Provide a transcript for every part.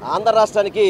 ఆంధ్ర రాష్ట్రానికి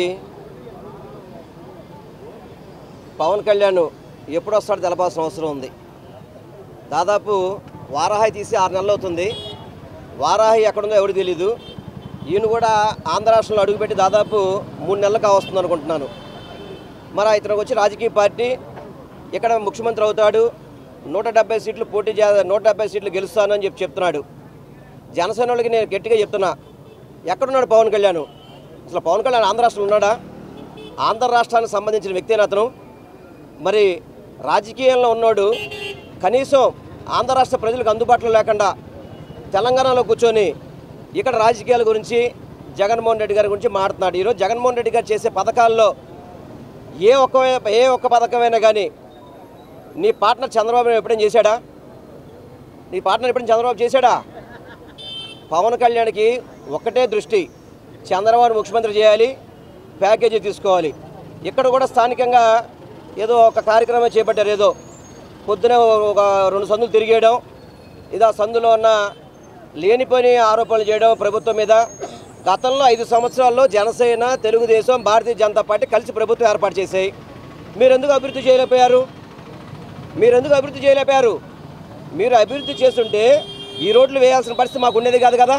పవన్ కళ్యాణ్ ఎప్పుడు వస్తాడో తెలపాల్సిన అవసరం ఉంది దాదాపు వారాహి తీసి ఆరు నెలలు అవుతుంది వారాహి ఎక్కడుందో ఎవరికి తెలీదు ఈయన కూడా ఆంధ్ర రాష్ట్రంలో అడుగుపెట్టి దాదాపు మూడు నెలలు కావస్తుంది అనుకుంటున్నాను మరి ఇతనికి వచ్చి రాజకీయ పార్టీ ఇక్కడ ముఖ్యమంత్రి అవుతాడు నూట డెబ్బై సీట్లు పోటీ చే నూట డెబ్బై సీట్లు గెలుస్తానని చెప్పి చెప్తున్నాడు జనసేన వాళ్ళకి నేను గట్టిగా చెప్తున్నా ఎక్కడున్నాడు పవన్ కళ్యాణ్ అసలు పవన్ కళ్యాణ్ ఆంధ్ర రాష్ట్రంలో ఉన్నాడా ఆంధ్ర రాష్ట్రానికి సంబంధించిన వ్యక్తి అతను మరి రాజకీయంలో ఉన్నాడు కనీసం ఆంధ్ర రాష్ట్ర ప్రజలకు అందుబాటులో లేకుండా తెలంగాణలో కూర్చొని ఇక్కడ రాజకీయాల గురించి జగన్మోహన్ రెడ్డి గారి గురించి మాట్లాడుతున్నాడు ఈరోజు జగన్మోహన్ రెడ్డి గారు చేసే పథకాల్లో ఏ ఒక్క ఏ ఒక్క పథకమైనా కానీ నీ పార్ట్నర్ చంద్రబాబు నాయుడు ఎప్పుడైనా చేశాడా నీ పార్ట్నర్ ఎప్పుడైనా చంద్రబాబు చేశాడా పవన్ కళ్యాణ్కి ఒక్కటే దృష్టి చంద్రబాబు ముఖ్యమంత్రి చేయాలి ప్యాకేజీ తీసుకోవాలి ఇక్కడ కూడా స్థానికంగా ఏదో ఒక కార్యక్రమం చేపట్టారు ఏదో పొద్దున ఒక రెండు సందులు తిరిగేయడం ఇది ఆ సందులో ఉన్న లేనిపోని ఆరోపణలు చేయడం ప్రభుత్వం మీద గతంలో ఐదు సంవత్సరాల్లో జనసేన తెలుగుదేశం భారతీయ జనతా పార్టీ కలిసి ప్రభుత్వం ఏర్పాటు చేశాయి మీరు ఎందుకు అభివృద్ధి చేయలేకపోయారు మీరు ఎందుకు అభివృద్ధి చేయలేకపోయారు మీరు అభివృద్ధి చేస్తుంటే ఈ రోడ్లు వేయాల్సిన పరిస్థితి మాకు ఉండేది కాదు కదా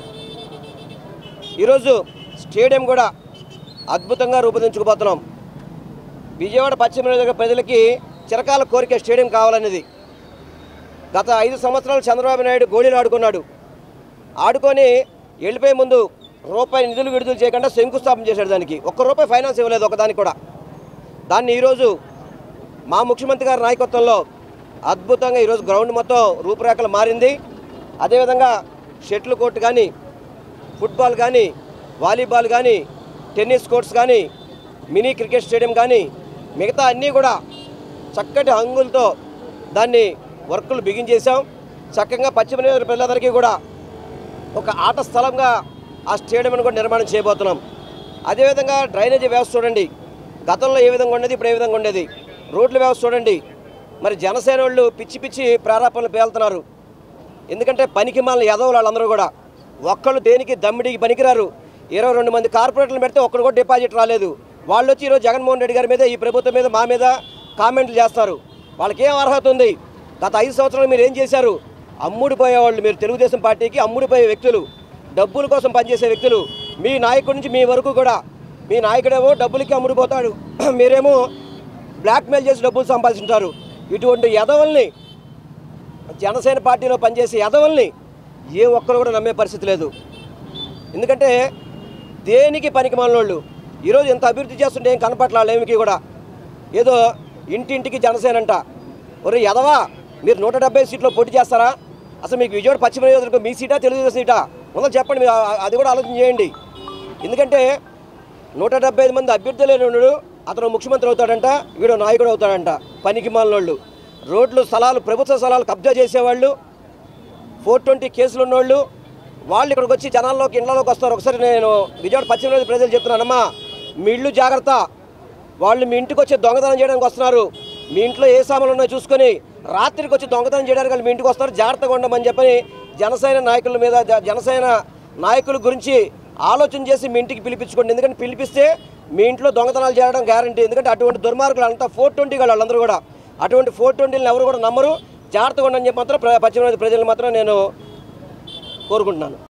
ఈరోజు స్టేడియం కూడా అద్భుతంగా రూపొందించుకుపోతున్నాం విజయవాడ పశ్చిమ నియోజకవర్గ ప్రజలకి చిరకాల కోరిక స్టేడియం కావాలనేది గత ఐదు సంవత్సరాలు చంద్రబాబు నాయుడు గోళీలు ఆడుకున్నాడు ఆడుకొని వెళ్ళిపోయే ముందు రూపాయి నిధులు విడుదల చేయకుండా శంకుస్థాపన చేశాడు దానికి ఒక్క రూపాయి ఫైనాన్స్ ఇవ్వలేదు ఒకదానికి కూడా దాన్ని ఈరోజు మా ముఖ్యమంత్రి గారి నాయకత్వంలో అద్భుతంగా ఈరోజు గ్రౌండ్ మొత్తం రూపురేఖలు మారింది అదేవిధంగా షటిల్ కోర్టు కానీ ఫుట్బాల్ కానీ వాలీబాల్ కానీ టెన్నిస్ కోర్ట్స్ కానీ మినీ క్రికెట్ స్టేడియం కానీ మిగతా అన్నీ కూడా చక్కటి హంగులతో దాన్ని వర్కులు బిగించేశాం చక్కగా పశ్చిమ నియోజక ప్రజలందరికీ కూడా ఒక ఆట స్థలంగా ఆ స్టేడియంను కూడా నిర్మాణం చేయబోతున్నాం అదేవిధంగా డ్రైనేజీ వ్యవస్థ చూడండి గతంలో ఏ విధంగా ఉండేది ఇప్పుడు ఏ విధంగా ఉండేది రోడ్ల వ్యవస్థ చూడండి మరి జనసేన వాళ్ళు పిచ్చి పిచ్చి ప్రారంభాలు పేలుతున్నారు ఎందుకంటే పనికి మాలిన యదవులు వాళ్ళందరూ కూడా ఒక్కళ్ళు దేనికి దమ్మిడికి పనికిరారు ఇరవై రెండు మంది కార్పొరేటర్లు పెడితే ఒక్కడు కూడా డిపాజిట్ రాలేదు వాళ్ళు వచ్చి ఈరోజు జగన్మోహన్ రెడ్డి గారి మీద ఈ ప్రభుత్వం మీద మా మీద కామెంట్లు చేస్తారు వాళ్ళకి ఏం అర్హత ఉంది గత ఐదు సంవత్సరాలు మీరు ఏం చేశారు అమ్ముడిపోయేవాళ్ళు మీరు తెలుగుదేశం పార్టీకి అమ్ముడిపోయే వ్యక్తులు డబ్బుల కోసం పనిచేసే వ్యక్తులు మీ నాయకుడి నుంచి మీ వరకు కూడా మీ నాయకుడేమో డబ్బులకి అమ్ముడిపోతాడు మీరేమో బ్లాక్మెయిల్ చేసి డబ్బులు సంపాదించుంటారు ఇటువంటి యదవల్ని జనసేన పార్టీలో పనిచేసే యదవల్ని ఏ ఒక్కరు కూడా నమ్మే పరిస్థితి లేదు ఎందుకంటే దేనికి పనికి మాలినోళ్ళు ఈరోజు ఎంత అభివృద్ధి చేస్తుంటే ఏం కనపట్ల ఏమికి కూడా ఏదో ఇంటింటికి జనసేన అంట ఒరే యదవా మీరు నూట డెబ్బై సీట్లో పోటీ చేస్తారా అసలు మీకు విజయవాడ పశ్చిమ నియోజకవర్గం మీ సీటా తెలుగుదేశం సీటా ఉందని చెప్పండి మీరు ఆ- అది కూడా ఆలోచన చేయండి ఎందుకంటే నూట డెబ్బై ఐదు మంది అభ్యర్థులు ఉన్నాడు అతను ముఖ్యమంత్రి అవుతాడంట వీడు నాయకుడు అవుతాడంట పనికి మాలినోళ్ళు రోడ్లు స్థలాలు ప్రభుత్వ స్థలాలు కబ్జా చేసేవాళ్ళు ఫోర్ ట్వంటీ కేసులు ఉన్నోళ్ళు వాళ్ళు ఇక్కడికి వచ్చి జనాల్లోకి ఇళ్లలోకి వస్తారు ఒకసారి నేను విజయవాడ పశ్చిమ నియోజక ప్రజలు చెప్తున్నానమ్మా మీ ఇల్లు జాగ్రత్త వాళ్ళు మీ ఇంటికి వచ్చి దొంగతనం చేయడానికి వస్తున్నారు మీ ఇంట్లో ఏ సామాన్లు ఉన్నాయో చూసుకొని రాత్రికి వచ్చి దొంగతనం చేయడానికి వాళ్ళు మీ ఇంటికి వస్తారు జాగ్రత్తగా ఉండమని చెప్పని జనసేన నాయకుల మీద జ- జనసేన నాయకుల గురించి ఆలోచన చేసి మీ ఇంటికి పిలిపించుకోండి ఎందుకంటే పిలిపిస్తే మీ ఇంట్లో దొంగతనాలు చేయడం గ్యారంటీ ఎందుకంటే అటువంటి దుర్మార్గులు అంతా ఫోర్ ట్వంటీ వాళ్ళందరూ కూడా అటువంటి ఫోర్ ట్వంటీలను ఎవరు కూడా నమ్మరు జాగ్రత్తగా ఉండని చెప్పి మాత్రం ప్ర- పశ్చిమ నియోజక ప్రజలు మాత్రం నేను కోరుకుంటున్నాను